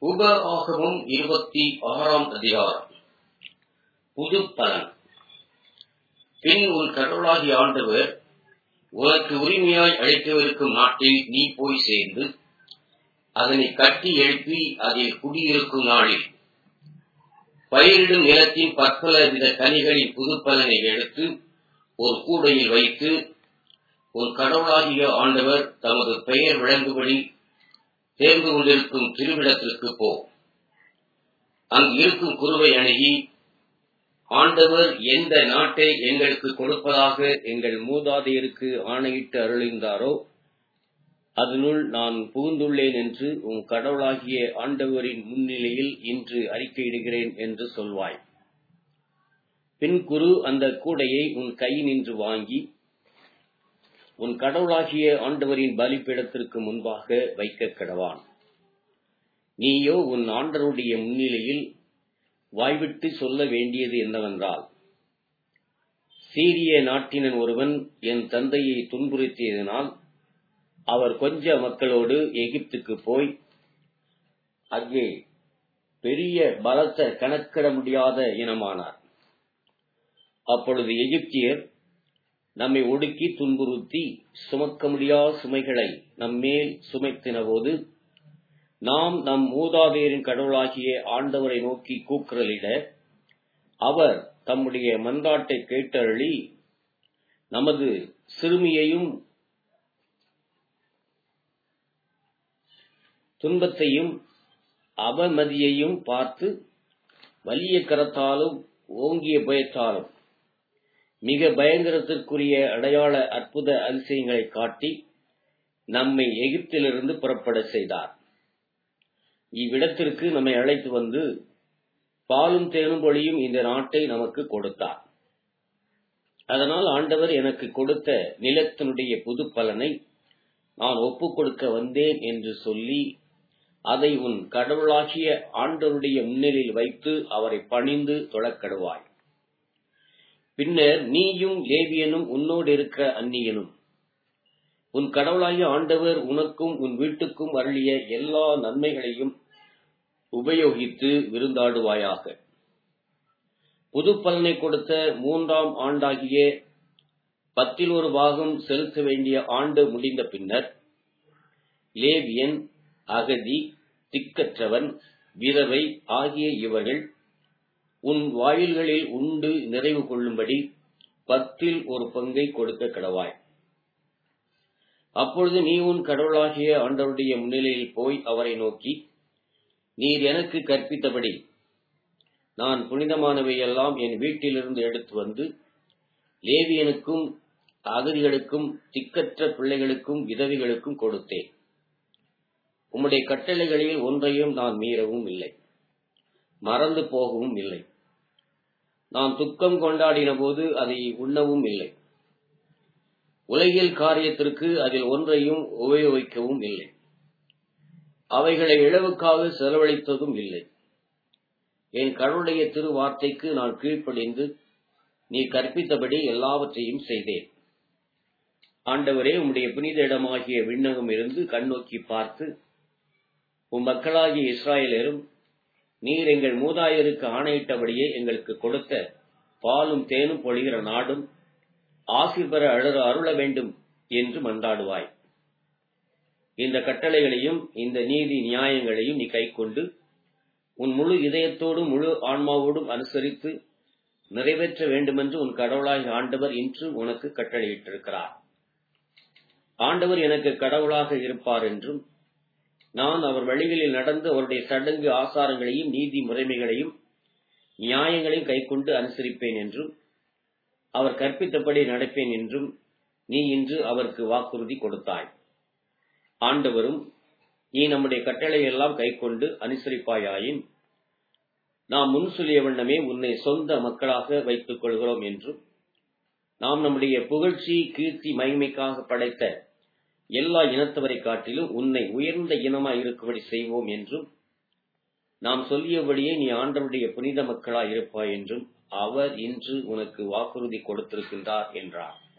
உபஆகமம் இருபத்தி ஆறாம் அதிகாரம் புது பலன் பின் உன் கடவுளாகிய ஆண்டவர் உனக்கு உரிமையாய் அளிக்கவிருக்கும் நாட்டில் நீ போய் சேர்ந்து அதனை கட்டி எழுப்பி அதில் குடியிருக்கும் நாளில் பயிரிடும் நிலத்தின் பற்பல வித கனிகளின் புது பலனை எடுத்து ஒரு கூடையில் வைத்து உன் கடவுளாகிய ஆண்டவர் தமது பெயர் விளங்கும்படி தேர்ந்து கொண்டிருக்கும் திருவிடத்திற்கு போ அங்கு இருக்கும் குருவை அணுகி ஆண்டவர் எந்த நாட்டை எங்களுக்கு கொடுப்பதாக எங்கள் மூதாதையருக்கு ஆணையிட்டு அருளிந்தாரோ அதனுள் நான் புகுந்துள்ளேன் என்று உன் கடவுளாகிய ஆண்டவரின் முன்னிலையில் இன்று அறிக்கையிடுகிறேன் என்று சொல்வாய் பின் குரு அந்த கூடையை உன் கையினின்று வாங்கி உன் கடவுளாகிய ஆண்டவரின் பலிப்பீடத்திற்கு முன்பாக வைக்க கடவான் நீயோ உன் ஆண்டருடைய முன்னிலையில் வாய்விட்டு சொல்ல வேண்டியது என்னவென்றால் சீரிய நாட்டினன் ஒருவன் என் தந்தையை துன்புறுத்தியதனால் அவர் கொஞ்ச மக்களோடு எகிப்துக்கு போய் அங்கே பெரிய பலத்த கணக்கிட முடியாத இனமானார் அப்பொழுது எகிப்தியர் நம்மை ஒடுக்கி துன்புறுத்தி சுமக்க முடியாத சுமைகளை நம்மேல் சுமைத்தினபோது நாம் நம் மூதாதையரின் கடவுளாகிய ஆண்டவரை நோக்கி கூக்குரலிட அவர் தம்முடைய மன்றாட்டை கேட்டருளி நமது சிறுமியையும் துன்பத்தையும் அவமதியையும் பார்த்து வலிய கரத்தாலும் ஓங்கிய பயத்தாலும் மிக பயங்கரத்திற்குரிய அடையாள அற்புத அதிசயங்களை காட்டி நம்மை எகிப்திலிருந்து புறப்பட செய்தார் இவ்விடத்திற்கு நம்மை அழைத்து வந்து பாலும் தேனும் பொழியும் இந்த நாட்டை நமக்கு கொடுத்தார் அதனால் ஆண்டவர் எனக்கு கொடுத்த நிலத்தினுடைய புது பலனை நான் ஒப்புக் கொடுக்க வந்தேன் என்று சொல்லி அதை உன் கடவுளாகிய ஆண்டவருடைய முன்னிலையில் வைத்து அவரை பணிந்து தொழக்கடுவாய் பின்னர் நீயும் லேவியனும் உன்னோடு இருக்கிற அந்நியனும் உன் கடவுளாகிய ஆண்டவர் உனக்கும் உன் வீட்டுக்கும் அருளிய எல்லா நன்மைகளையும் உபயோகித்து விருந்தாடுவாயாக புது பலனை கொடுத்த மூன்றாம் ஆண்டாகிய பத்தில் ஒரு பாகம் செலுத்த வேண்டிய ஆண்டு முடிந்த பின்னர் லேவியன் அகதி திக்கற்றவன் விதவை ஆகிய இவர்கள் உன் வாயில்களில் உண்டு நிறைவு கொள்ளும்படி பத்தில் ஒரு பங்கை கொடுக்க கடவாய் அப்பொழுது நீ உன் கடவுளாகிய ஆண்டவருடைய முன்னிலையில் போய் அவரை நோக்கி நீர் எனக்கு கற்பித்தபடி நான் புனிதமானவையெல்லாம் என் வீட்டிலிருந்து எடுத்து வந்து லேவியனுக்கும் அகதிகளுக்கும் திக்கற்ற பிள்ளைகளுக்கும் விதவிகளுக்கும் கொடுத்தேன் உம்முடைய கட்டளைகளில் ஒன்றையும் நான் மீறவும் இல்லை மறந்து போகவும் இல்லை நான் துக்கம் கொண்டாடின போது அதை உண்ணவும் இல்லை உலகில் காரியத்திற்கு அதில் ஒன்றையும் உபயோகிக்கவும் இல்லை அவைகளை இழவுக்காக செலவழித்ததும் இல்லை என் கடவுளுடைய திரு வார்த்தைக்கு நான் கீழ்ப்படிந்து நீ கற்பித்தபடி எல்லாவற்றையும் செய்தேன் ஆண்டவரே உம்முடைய புனித இடமாகிய விண்ணகம் இருந்து கண்ணோக்கி பார்த்து உம் மக்களாகிய இஸ்ராயலரும் நீர் எங்கள் மூதாயருக்கு ஆணையிட்டபடியே எங்களுக்கு கொடுத்த பாலும் தேனும் பொழிகிற நாடும் ஆசி பெற அழற அருள வேண்டும் என்று மன்றாடுவாய் இந்த கட்டளைகளையும் இந்த நீதி நியாயங்களையும் நீ கைக்கொண்டு உன் முழு இதயத்தோடும் முழு ஆன்மாவோடும் அனுசரித்து நிறைவேற்ற வேண்டுமென்று உன் கடவுளாய் ஆண்டவர் இன்று உனக்கு கட்டளையிட்டிருக்கிறார் ஆண்டவர் எனக்கு கடவுளாக இருப்பார் என்றும் நான் அவர் வழிகளில் நடந்து அவருடைய சடங்கு ஆசாரங்களையும் நீதி முறைமைகளையும் நியாயங்களையும் கைக்கொண்டு அனுசரிப்பேன் என்றும் அவர் கற்பித்தபடி நடப்பேன் என்றும் நீ இன்று அவருக்கு வாக்குறுதி கொடுத்தாய் ஆண்டவரும் நீ நம்முடைய கட்டளை எல்லாம் கைக்கொண்டு அனுசரிப்பாயாயின் நாம் முன் சொல்லிய வண்ணமே உன்னை சொந்த மக்களாக வைத்துக் கொள்கிறோம் என்றும் நாம் நம்முடைய புகழ்ச்சி கீர்த்தி மகிமைக்காக படைத்த எல்லா இனத்தவரை காட்டிலும் உன்னை உயர்ந்த இனமாய் இருக்கும்படி செய்வோம் என்றும் நாம் சொல்லியபடியே நீ ஆண்டவருடைய புனித மக்களாய் இருப்பாய் என்றும் அவர் இன்று உனக்கு வாக்குறுதி கொடுத்திருக்கின்றார் என்றார்